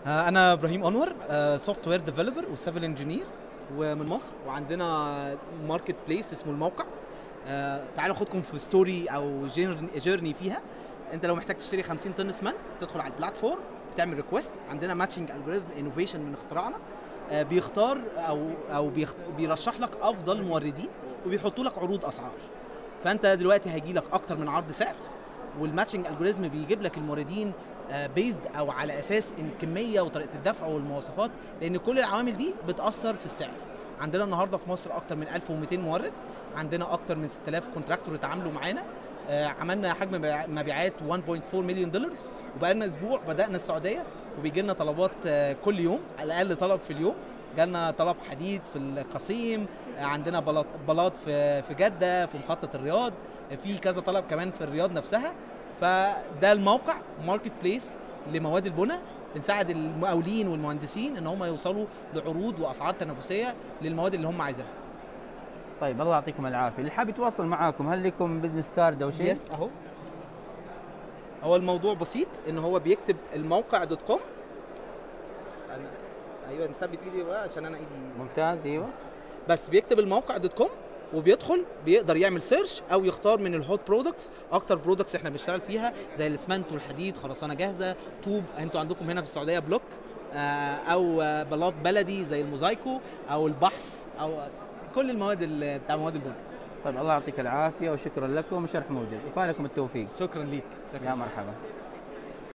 آه، انا ابراهيم انور سوفت وير ديفلوبر وسيفل انجينير ومن مصر وعندنا ماركت بليس اسمه الموقع آه، تعالوا خدكم في ستوري او جيرني فيها انت لو محتاج تشتري 50 طن اسمنت تدخل على البلاتفورم بتعمل ريكوست عندنا ماتشنج الجوريزم انوفيشن من اختراعنا آه، بيختار او او بيخ- بيرشح لك افضل موردين وبيحطوا لك عروض اسعار فانت دلوقتي هيجي لك اكتر من عرض سعر والماتشنج الجوريزم بيجيب لك الموردين بيزد او على اساس ان الكميه وطريقه الدفع والمواصفات لان كل العوامل دي بتاثر في السعر عندنا النهارده في مصر اكتر من 1200 مورد عندنا اكتر من 6000 كونتراكتور اتعاملوا معانا آه، عملنا حجم مبيع- مبيعات 1.4 مليون دولار وبقى لنا اسبوع بدانا السعوديه وبيجي لنا طلبات آه، كل يوم على الاقل طلب في اليوم جالنا طلب حديد في القصيم آه، عندنا بلاط بلاط في في جده في محطه الرياض آه، في كذا طلب كمان في الرياض نفسها فده الموقع ماركت بليس لمواد البناء بنساعد المقاولين والمهندسين ان هم يوصلوا لعروض واسعار تنافسيه للمواد اللي هم عايزينها طيب الله يعطيكم العافيه اللي حاب يتواصل معاكم هل لكم بزنس كارد او شيء يس اهو هو الموضوع بسيط ان هو بيكتب الموقع دوت كوم ايوه نثبت ايدي بقى عشان انا ايدي ممتاز ايوه بس بيكتب الموقع دوت كوم وبيدخل بيقدر يعمل سيرش او يختار من الهوت برودكتس اكتر برودكتس احنا بنشتغل فيها زي الاسمنت والحديد خرسانه جاهزه طوب انتوا عندكم هنا في السعوديه بلوك آه، او آه، بلاط بلدي زي الموزايكو او البحث او كل المواد اللي بتاع مواد البناء طيب الله يعطيك العافيه وشكرا لكم وشرح موجز وفالكم التوفيق شكرا ليك شكرا يا مرحبا